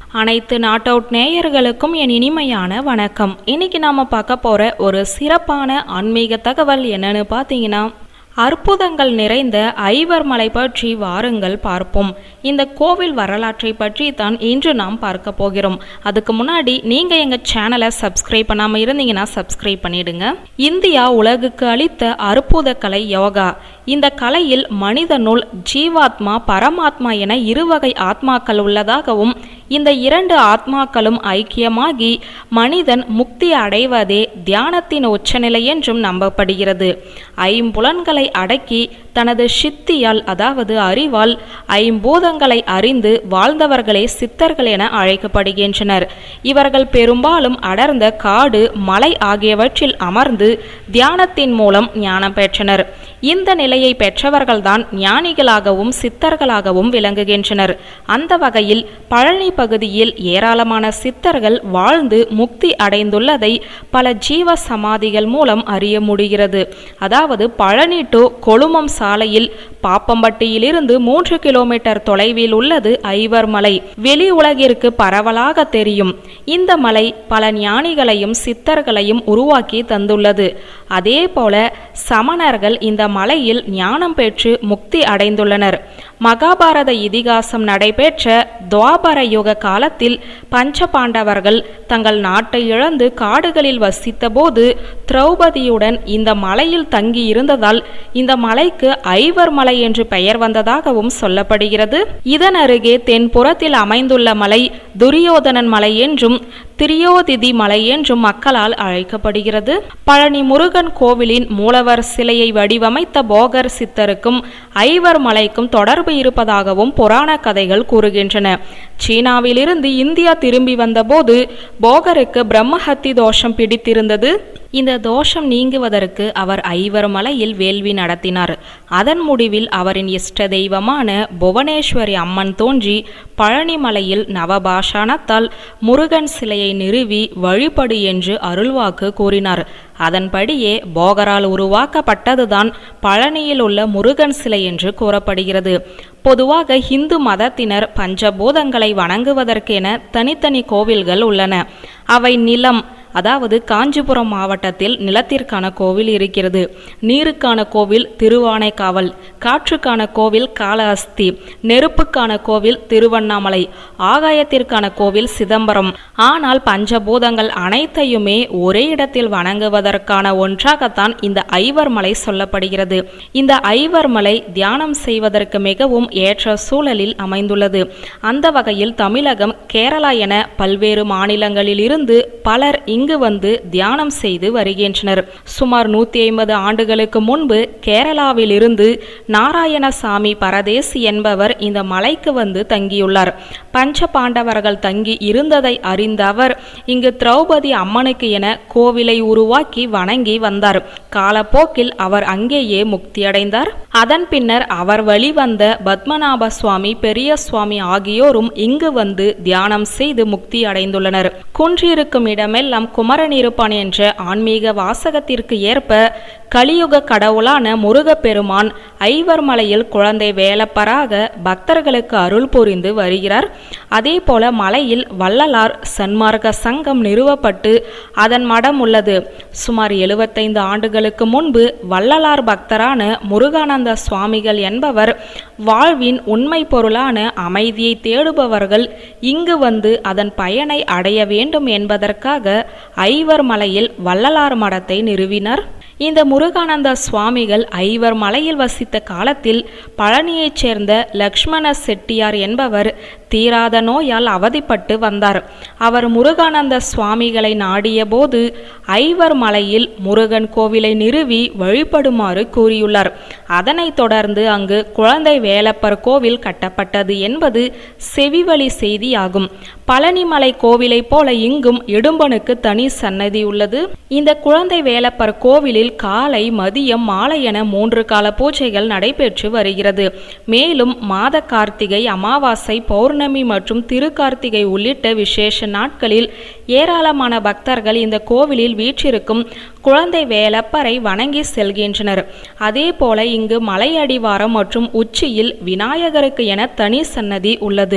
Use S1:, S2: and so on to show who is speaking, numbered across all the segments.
S1: அனைத்து not out நேயர்களுக்கும் என் இனிமையான வணக்கம் இன்னைக்கு நாம பார்க்க போற ஒரு சிறப்பான ஆன்மீக தகவல் என்னன்னு பார்த்தீங்கன்னா அற்புதங்கள் நிறைந்த ஐவர் மலை பற்றி வாருங்கள் பார்ப்போம் இந்த கோவில் வரலாற்றை பற்றி தான் இன்று நாம் பார்க்க போகிறோம் அதுக்கு முன்னாடி நீங்க எங்க சேனலை சப்ஸ்கிரைப் பண்ணாம இருந்தீங்கன்னா சப்ஸ்கிரைப் பண்ணிடுங்க இந்தியா உலகுக்கு அளித்த அற்புத கலை யோகா இந்த கலையில் மனிதனுள் ஜீவாத்மா பரமாத்மா என இருவகை ஆத்மாக்கள் உள்ளதாகவும் இந்த இரண்டு ஆத்மாக்களும் ஐக்கியமாகி மனிதன் முக்தி அடைவதே தியானத்தின் உச்சநிலை என்றும் நம்பப்படுகிறது ஐம்புலன்களை அடக்கி தனது சித்தியால் அதாவது அறிவால் ஐம்பூதங்களை அறிந்து வாழ்ந்தவர்களே சித்தர்கள் என அழைக்கப்படுகின்றனர் இவர்கள் பெரும்பாலும் அடர்ந்த காடு மலை ஆகியவற்றில் அமர்ந்து தியானத்தின் மூலம் ஞானம் பெற்றனர் இந்த நிலையை பெற்றவர்கள்தான் ஞானிகளாகவும் சித்தர்களாகவும் விளங்குகின்றனர் அந்த வகையில் பழனி பகுதியில் ஏராளமான சித்தர்கள் வாழ்ந்து முக்தி அடைந்துள்ளதை பல ஜீவ சமாதிகள் மூலம் அறிய முடிகிறது அதாவது பழனி டு கொழுமம் சாலையில் பாப்பம்பட்டியிலிருந்து மூன்று கிலோமீட்டர் தொலைவில் உள்ளது ஐவர் மலை வெளி உலகிற்கு பரவலாக தெரியும் இந்த மலை பல ஞானிகளையும் சித்தர்களையும் உருவாக்கி தந்துள்ளது அதே போல சமணர்கள் இந்த மலையில் ஞானம் பெற்று முக்தி அடைந்துள்ளனர் மகாபாரத இதிகாசம் நடைபெற்ற துவாபர யுக காலத்தில் பஞ்ச பாண்டவர்கள் தங்கள் நாட்டை இழந்து காடுகளில் வசித்தபோது திரௌபதியுடன் இந்த மலையில் தங்கி இருந்ததால் இந்த மலைக்கு ஐவர் மலை என்று பெயர் வந்ததாகவும் சொல்லப்படுகிறது இதன் அருகே தென்புறத்தில் அமைந்துள்ள மலை துரியோதனன் மலை என்றும் திரியோதிதி மலை என்றும் மக்களால் அழைக்கப்படுகிறது பழனி முருகன் கோவிலின் மூலவர் சிலையை வடிவமைத்த போகர் சித்தருக்கும் ஐவர் மலைக்கும் தொடர்பு இருப்பதாகவும் புராண கதைகள் கூறுகின்றன சீனாவிலிருந்து இந்தியா திரும்பி வந்தபோது போகருக்கு பிரம்மஹத்தி தோஷம் பிடித்திருந்தது இந்த தோஷம் நீங்குவதற்கு அவர் ஐவர் மலையில் வேள்வி நடத்தினார் அதன் முடிவில் அவரின் இஷ்ட தெய்வமான புவனேஸ்வரி அம்மன் தோன்றி பழனி மலையில் நவபாஷாணத்தால் முருகன் சிலையை நிறுவி வழிபடு என்று அருள்வாக்கு கூறினார் அதன்படியே போகரால் உருவாக்கப்பட்டதுதான் பழனியில் உள்ள முருகன் சிலை என்று கூறப்படுகிறது பொதுவாக இந்து மதத்தினர் பஞ்சபூதங்களை வணங்குவதற்கென தனித்தனி கோவில்கள் உள்ளன அவை நிலம் அதாவது காஞ்சிபுரம் மாவட்டத்தில் நிலத்திற்கான கோவில் இருக்கிறது நீருக்கான கோவில் திருவானைக்காவல் காற்றுக்கான கோவில் காளஹஸ்தி நெருப்புக்கான கோவில் திருவண்ணாமலை ஆகாயத்திற்கான கோவில் சிதம்பரம் ஆனால் பஞ்சபூதங்கள் அனைத்தையுமே ஒரே இடத்தில் வணங்குவதற்கான ஒன்றாகத்தான் இந்த ஐவர் மலை சொல்லப்படுகிறது இந்த ஐவர் மலை தியானம் செய்வதற்கு மிகவும் ஏற்ற சூழலில் அமைந்துள்ளது அந்த வகையில் தமிழகம் கேரளா என பல்வேறு மாநிலங்களில் இருந்து பலர் இங்கு வந்து தியானம் செய்து வருகின்றனர் சுமார் நூத்தி ஐம்பது ஆண்டுகளுக்கு முன்பு கேரளாவில் இருந்து நாராயணசாமி பரதேசி என்பவர் இந்த மலைக்கு வந்து தங்கியுள்ளார் பஞ்ச பாண்டவர்கள் தங்கி இருந்ததை அறிந்த அவர் இங்கு திரௌபதி அம்மனுக்கு என கோவிலை உருவாக்கி வணங்கி வந்தார் காலப்போக்கில் அவர் அங்கேயே முக்தியடைந்தார் அதன் பின்னர் அவர் வழிவந்த பத்மநாப சுவாமி பெரிய சுவாமி ஆகியோரும் இங்கு வந்து தியானம் செய்து முக்தி அடைந்துள்ளனர் குன்றிருக்கும் இடமெல்லாம் குமரன் இருப்பான் என்ற ஆன்மீக வாசகத்திற்கு ஏற்ப கலியுக கடவுளான முருகப்பெருமான் ஐவர் மலையில் குழந்தை வேலப்பராக பக்தர்களுக்கு அருள் புரிந்து வருகிறார் அதே போல மலையில் வள்ளலார் சன்மார்க்க சங்கம் நிறுவப்பட்டு அதன் மடம் உள்ளது சுமார் எழுபத்தைந்து ஆண்டுகளுக்கு முன்பு வள்ளலார் பக்தரான முருகானந்த சுவாமிகள் என்பவர் வாழ்வின் உண்மை பொருளான அமைதியை தேடுபவர்கள் இங்கு வந்து அதன் பயனை அடைய வேண்டும் என்பதற்காக ஐவர் மலையில் வள்ளலார் மடத்தை நிறுவினர் இந்த முருகானந்த சுவாமிகள் ஐவர் மலையில் வசித்த காலத்தில் பழனியைச் சேர்ந்த லக்ஷ்மண செட்டியார் என்பவர் தீராத நோயால் அவதிப்பட்டு வந்தார் அவர் முருகானந்த சுவாமிகளை நாடிய போது ஐவர் மலையில் முருகன் கோவிலை நிறுவி வழிபடுமாறு கூறியுள்ளார் அதனைத் தொடர்ந்து அங்கு குழந்தை வேலப்பர் கோவில் கட்டப்பட்டது என்பது செவிவழி செய்தியாகும் பழனிமலை கோவிலைப் போல இங்கும் இடும்பனுக்கு தனி சன்னதி உள்ளது இந்த குழந்தை வேலப்பர் கோவிலில் காலை மதியம் மாலை என மூன்று கால பூஜைகள் நடைபெற்று வருகிறது மேலும் மாத கார்த்திகை அமாவாசை பௌர்ணமி மற்றும் திருக்கார்த்திகை உள்ளிட்ட விசேஷ நாட்களில் ஏராளமான பக்தர்கள் இந்த கோவிலில் வீற்றிருக்கும் குழந்தை வேலப்பரை வணங்கி செல்கின்றனர் அதே போல இங்கு மலை அடிவாரம் மற்றும் உச்சியில் விநாயகருக்கு என தனி சன்னதி உள்ளது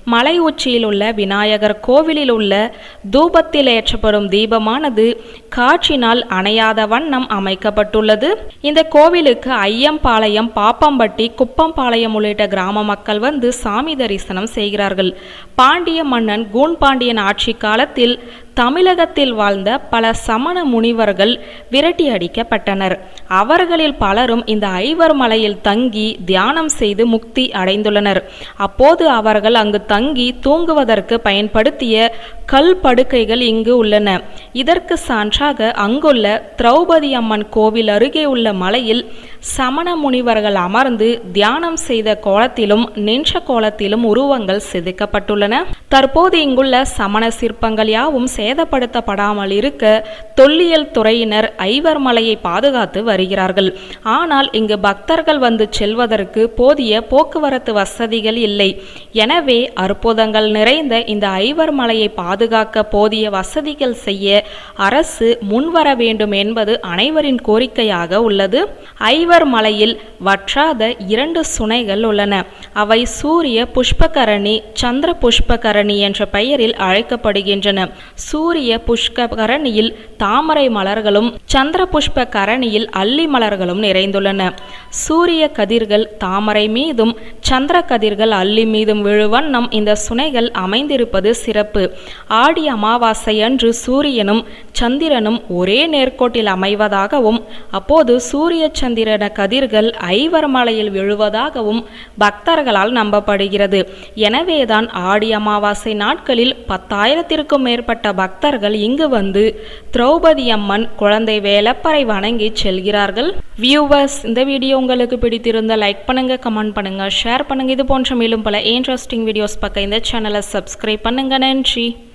S1: மலை உச்சியில் உள்ள விநாயகர் கோவிலில் உள்ள தூபத்தில் ஏற்றப்படும் தீபமானது காற்றினால் அணையாத வண்ணம் அமைக்கப்பட்டுள்ளது இந்த கோவிலுக்கு ஐயம்பாளையம் பாப்பம்பட்டி குப்பம்பாளையம் உள்ளிட்ட கிராம மக்கள் வந்து சாமி தரிசனம் செய்கிறார்கள் பாண்டிய மன்னன் கூன் பாண்டியன் ஆட்சி காலத்தில் தமிழகத்தில் வாழ்ந்த பல சமண முனிவர்கள் விரட்டி அடிக்கப்பட்டனர் அவர்களில் பலரும் இந்த ஐவர் மலையில் தங்கி தியானம் செய்து முக்தி அடைந்துள்ளனர் அப்போது அவர்கள் அங்கு தங்கி தூங்குவதற்கு பயன்படுத்திய கல் படுக்கைகள் இங்கு உள்ளன இதற்கு சான்றாக அங்குள்ள திரௌபதி அம்மன் கோவில் அருகே உள்ள மலையில் சமண முனிவர்கள் அமர்ந்து தியானம் செய்த கோலத்திலும் நின்ற கோலத்திலும் உருவங்கள் செதுக்கப்பட்டுள்ளன தற்போது இங்குள்ள சமண சிற்பங்கள் யாவும் சேதப்படுத்தப்படாமல் இருக்க தொல்லியல் துறையினர் ஐவர் மலையை பாதுகாத்து வருகிறார்கள் ஆனால் இங்கு பக்தர்கள் வந்து செல்வதற்கு போதிய போக்குவரத்து வசதிகள் இல்லை எனவே அற்புதங்கள் நிறைந்த இந்த ஐவர் மலையை பாதுகாக்க போதிய வசதிகள் செய்ய அரசு முன்வர வேண்டும் என்பது அனைவரின் கோரிக்கையாக உள்ளது ஐவர் மலையில் வற்றாத இரண்டு சுனைகள் உள்ளன அவை சூரிய புஷ்பகரணி சந்திர புஷ்பகரணி என்ற பெயரில் அழைக்கப்படுகின்றன சூரிய புஷ்பகரணியில் தாமரை மலர்களும் சந்திர புஷ்ப கரணியில் அல்லி மலர்களும் நிறைந்துள்ளன சூரிய கதிர்கள் தாமரை மீதும் சந்திர கதிர்கள் அல்லி மீதும் விழுவண்ணம் இந்த சுனைகள் அமைந்திருப்பது சிறப்பு ஆடி அமாவாசை அன்று சூரியனும் சந்திரனும் ஒரே நேர்கோட்டில் அமைவதாகவும் அப்போது சூரிய சந்திரன கதிர்கள் ஐவர் மலையில் விழுவதாகவும் பக்தர்களால் நம்பப்படுகிறது எனவேதான் ஆடி அமாவாசை நாட்களில் பத்தாயிரத்திற்கும் மேற்பட்ட பக்தர்கள் இங்கு வந்து திரௌபதி அம்மன் குழந்தை வேலப்பரை வணங்கி செல்கிறார்கள் வியூவர்ஸ் இந்த வீடியோ உங்களுக்கு பிடித்திருந்த லைக் பண்ணுங்க கமெண்ட் பண்ணுங்க ஷேர் பண்ணுங்க இது போன்ற மேலும் பல இன்ட்ரெஸ்டிங் வீடியோஸ் பார்க்க இந்த சேனலை சப்ஸ்கிரைப் பண்ணுங்க நன்றி